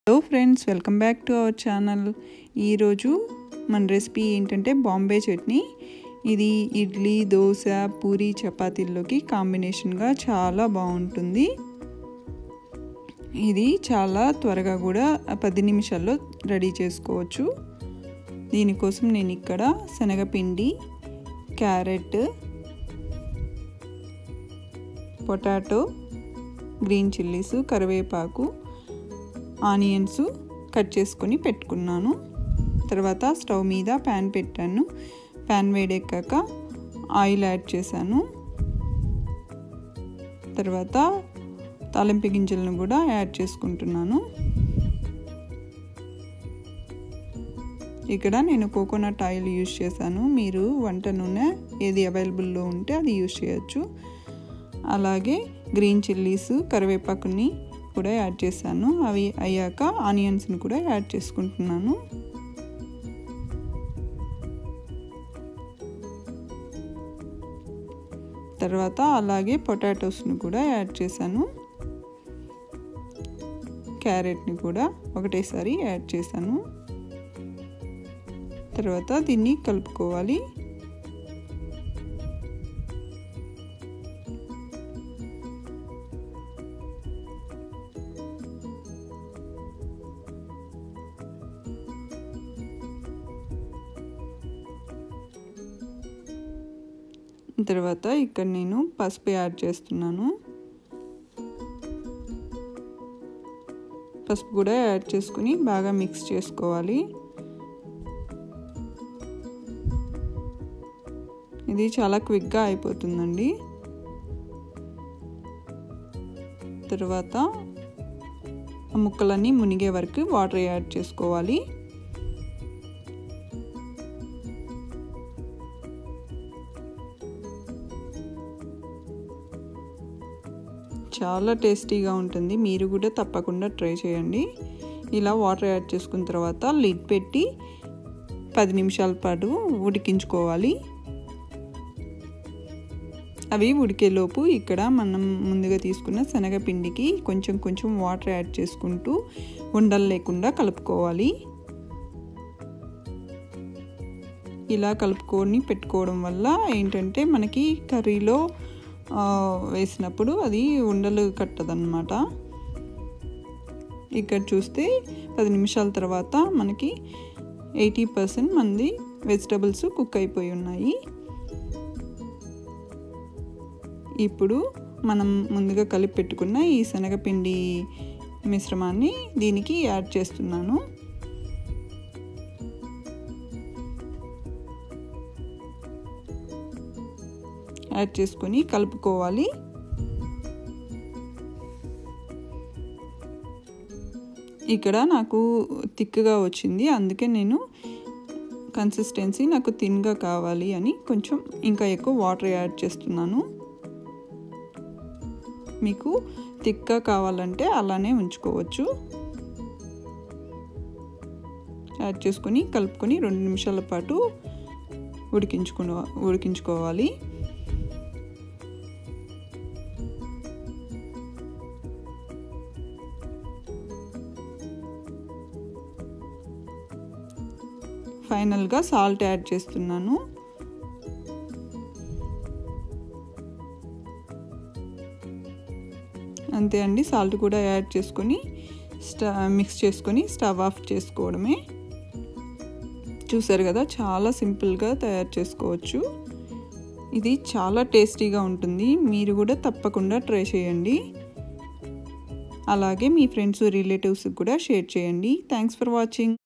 hello friends welcome back to our channel ఈరోజు మన recipe ఏంటంటే బాంబే చట్నీ ఇది ఇడ్లీ దోశ పూరి చపాతీల్లోకి కాంబినేషన్గా చాలా బాగుంటుంది ఇది చాలా త్వరగా కూడా పది నిమిషాల్లో రెడీ చేసుకోవచ్చు దీనికోసం నేను ఇక్కడ శనగపిండి క్యారెట్ పొటాటో గ్రీన్ చిల్లీస్ కరివేపాకు ఆనియన్స్ కట్ చేసుకొని పెట్టుకున్నాను తర్వాత స్టవ్ మీద ప్యాన్ పెట్టాను ప్యాన్ వేడెక్కాక ఆయిల్ యాడ్ చేశాను తర్వాత తాలింపు గింజలను కూడా యాడ్ చేసుకుంటున్నాను ఇక్కడ నేను కోకోనట్ ఆయిల్ యూజ్ చేశాను మీరు వంట నూనె ఏది అవైలబుల్లో ఉంటే అది యూజ్ చేయొచ్చు అలాగే గ్రీన్ చిల్లీస్ కరివేపాకుని కూడా యాడ్ చేశాను అవి అయ్యాక ఆనియన్స్ని కూడా యాడ్ చేసుకుంటున్నాను తర్వాత అలాగే పొటాటోస్ని కూడా యాడ్ చేశాను క్యారెట్ని కూడా ఒకటేసారి యాడ్ చేశాను తర్వాత దీన్ని కలుపుకోవాలి తర్వాత ఇక్కడ నేను పసుపు యాడ్ చేస్తున్నాను పసుపు కూడా యాడ్ చేసుకుని బాగా మిక్స్ చేసుకోవాలి ఇది చాలా క్విక్గా అయిపోతుందండి తర్వాత ఆ ముక్కలన్నీ మునిగే వరకు వాటర్ యాడ్ చేసుకోవాలి చాలా టేస్టీగా ఉంటుంది మీరు కూడా తప్పకుండా ట్రై చేయండి ఇలా వాటర్ యాడ్ చేసుకున్న తర్వాత లిడ్ పెట్టి పది నిమిషాల పాటు ఉడికించుకోవాలి అవి ఉడికేలోపు ఇక్కడ మనం ముందుగా తీసుకున్న శనగపిండికి కొంచెం కొంచెం వాటర్ యాడ్ చేసుకుంటూ ఉండలు లేకుండా కలుపుకోవాలి ఇలా కలుపుకొని పెట్టుకోవడం వల్ల ఏంటంటే మనకి కర్రీలో వేసినప్పుడు అది ఉండలు కట్టదన్నమాట ఇక్కడ చూస్తే పది నిమిషాల తర్వాత మనకి ఎయిటీ పర్సెంట్ మంది వెజిటబుల్స్ కుక్ అయిపోయి ఉన్నాయి ఇప్పుడు మనం ముందుగా కలిపి పెట్టుకున్న ఈ శనగపిండి మిశ్రమాన్ని దీనికి యాడ్ చేస్తున్నాను యాడ్ చేసుకొని కలుపుకోవాలి ఇక్కడ నాకు థిక్గా వచ్చింది అందుకే నేను కన్సిస్టెన్సీ నాకు థిన్గా కావాలి అని కొంచెం ఇంకా ఎక్కువ వాటర్ యాడ్ చేస్తున్నాను మీకు థిక్గా కావాలంటే అలానే ఉంచుకోవచ్చు యాడ్ చేసుకొని కలుపుకొని రెండు నిమిషాల పాటు ఉడికించుకుని ఉడికించుకోవాలి ఫైనల్గా సాల్ట్ యాడ్ చేస్తున్నాను అంతే అండి సాల్ట్ కూడా యాడ్ చేసుకొని స్టవ్ మిక్స్ చేసుకొని స్టవ్ ఆఫ్ చేసుకోవడమే చూసారు కదా చాలా సింపుల్గా తయారు చేసుకోవచ్చు ఇది చాలా టేస్టీగా ఉంటుంది మీరు కూడా తప్పకుండా ట్రై చేయండి అలాగే మీ ఫ్రెండ్స్ రిలేటివ్స్కి కూడా షేర్ చేయండి థ్యాంక్స్ ఫర్ వాచింగ్